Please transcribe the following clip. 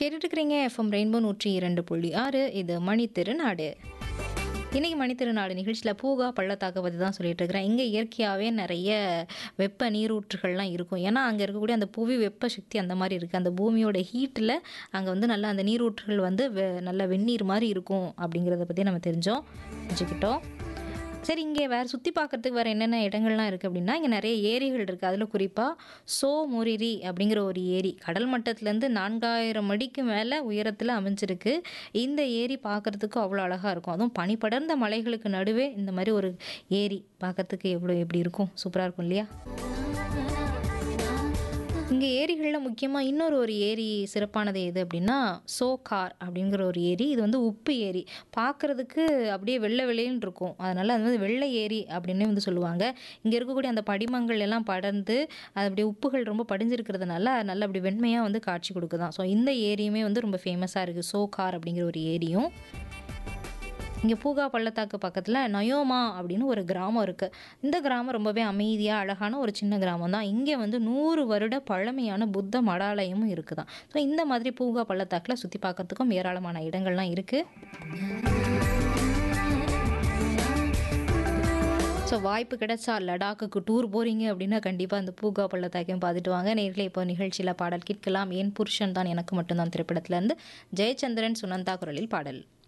கேட்டுட்டு இருக்கிறீங்க FM rainbow நூற்றி இரண்டு புள்ளி ஆறு இது மணி திருநாடு இன்னைக்கு மணி திருநாடு நிகழ்ச்சியில் பூகா பள்ளத்தாக்கை பற்றி தான் சொல்லிட்டு இருக்கிறேன் இங்கே இயற்கையாகவே நிறைய வெப்ப நீரூற்றுகள்லாம் இருக்கும் ஏன்னா அங்கே இருக்கக்கூடிய அந்த புவி வெப்ப சக்தி அந்த மாதிரி இருக்குது அந்த பூமியோட ஹீட்டில் அங்கே வந்து நல்லா அந்த நீரூற்றுகள் வந்து வெ நல்ல வெந்நீர் மாதிரி இருக்கும் அப்படிங்கிறத பற்றி நம்ம தெரிஞ்சோம் தெரிஞ்சுக்கிட்டோம் சரி இங்கே வேறு சுற்றி பார்க்கறதுக்கு வேறு என்னென்ன இடங்கள்லாம் இருக்குது அப்படின்னா இங்கே நிறைய ஏரிகள் இருக்குது அதில் குறிப்பாக சோ மொரிரி அப்படிங்கிற ஒரு ஏரி கடல் மட்டத்துலேருந்து நான்காயிரம் அடிக்கு மேலே உயரத்தில் அமைஞ்சிருக்கு இந்த ஏரி பார்க்குறதுக்கு அவ்வளோ அழகாக இருக்கும் அதுவும் பனி படர்ந்த மலைகளுக்கு நடுவே இந்த மாதிரி ஒரு ஏரி பார்க்கறதுக்கு எவ்வளோ எப்படி இருக்கும் சூப்பராக இருக்கும் இல்லையா இங்கே ஏரிகளில் முக்கியமாக இன்னொரு ஒரு ஏரி சிறப்பானது எது அப்படின்னா சோகார் அப்படிங்கிற ஒரு ஏரி இது வந்து உப்பு ஏரி பார்க்குறதுக்கு அப்படியே வெள்ளை வெள்ளைன்னு இருக்கும் அதனால் அது வந்து வெள்ளை ஏரி அப்படின்னு வந்து சொல்லுவாங்க இங்கே இருக்கக்கூடிய அந்த படிமங்கள் எல்லாம் படர்ந்து அது அப்படியே உப்புகள் ரொம்ப படிஞ்சிருக்கிறதுனால நல்லா அப்படி வெண்மையாக வந்து காட்சி கொடுக்குதான் ஸோ இந்த ஏரியுமே வந்து ரொம்ப ஃபேமஸாக இருக்குது சோகார் அப்படிங்கிற ஒரு ஏரியும் இங்கே பூகா பள்ளத்தாக்கு பக்கத்தில் நயோமா அப்படின்னு ஒரு கிராமம் இருக்குது இந்த கிராமம் ரொம்பவே அமைதியாக அழகான ஒரு சின்ன கிராமம் தான் இங்கே வந்து நூறு வருட பழமையான புத்த மடாலயமும் இருக்குதான் ஸோ இந்த மாதிரி பூகா பள்ளத்தாக்கில் சுற்றி பார்க்கறதுக்கும் ஏராளமான இடங்கள்லாம் இருக்குது ஸோ வாய்ப்பு கிடைச்சா லடாக்குக்கு டூர் போகிறீங்க அப்படின்னா கண்டிப்பாக அந்த பூகா பள்ளத்தாக்கையும் பார்த்துட்டு வாங்க நேரில் இப்போ நிகழ்ச்சியில் பாடல் கேட்கலாம் என் புருஷன் தான் எனக்கு மட்டும்தான் திரைப்படத்துலேருந்து ஜெயச்சந்திரன் சுனந்தா குரலில் பாடல்